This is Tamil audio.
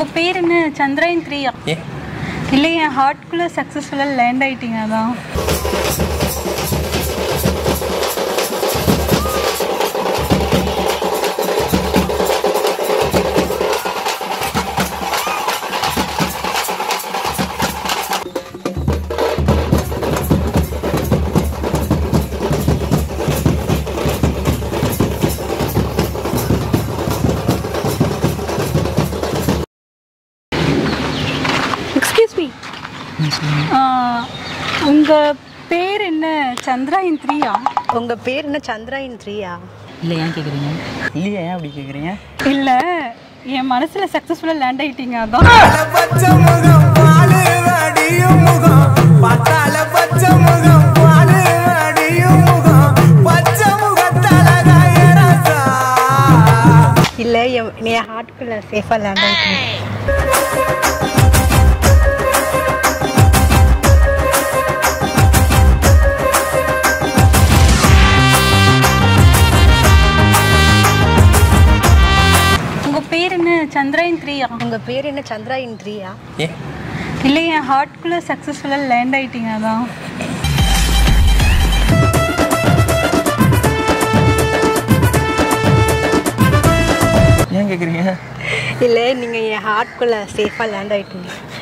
உங்கள் பேர் என்ன சந்திராயன் த்ரீயா ஏ இல்லை என் ஹார்ட்குள்ளே சக்ஸஸ்ஃபுல்லாக லேண்ட் ஆயிட்டீங்க அதான் எக்ஸ்கியூஸ் மீ உங்கள் பேர் என்ன சந்திராயன் த்ரீயா உங்க பேர் என்ன சந்திராயன் த்ரீயா இல்லை ஏன் கேட்குறீங்க இல்லையா ஏன் அப்படி கேட்குறீங்க இல்லை என் மனசில் சக்ஸஸ்ஃபுல்லாக லேண்ட் ஆயிட்டீங்க அதான் பச்சை முகம் பாலு அடியும் முகம் பட்டால பச்சை முகம் பாலு அடியும் முகம் பச்சை முகத்தழகாய ரசா இல்ல என் நீ ஹார்ட்குள்ள சேஃபா லேண்ட் ஆயிட்டீங்க உங்கள் பேர் என்ன சந்திராயன் த்ரீயா உங்க பேர் என்ன சந்திராயன் த்ரீயா ஏ இல்லை என் ஹார்ட்குள்ளே சக்ஸஸ்ஃபுல்லாக லேண்ட் ஆயிட்டீங்க அதான் ஏன் கேட்குறீங்க இல்ல நீங்க என் ஹார்ட்குள்ள சேஃபா லேண்ட் ஆயிட்டீங்க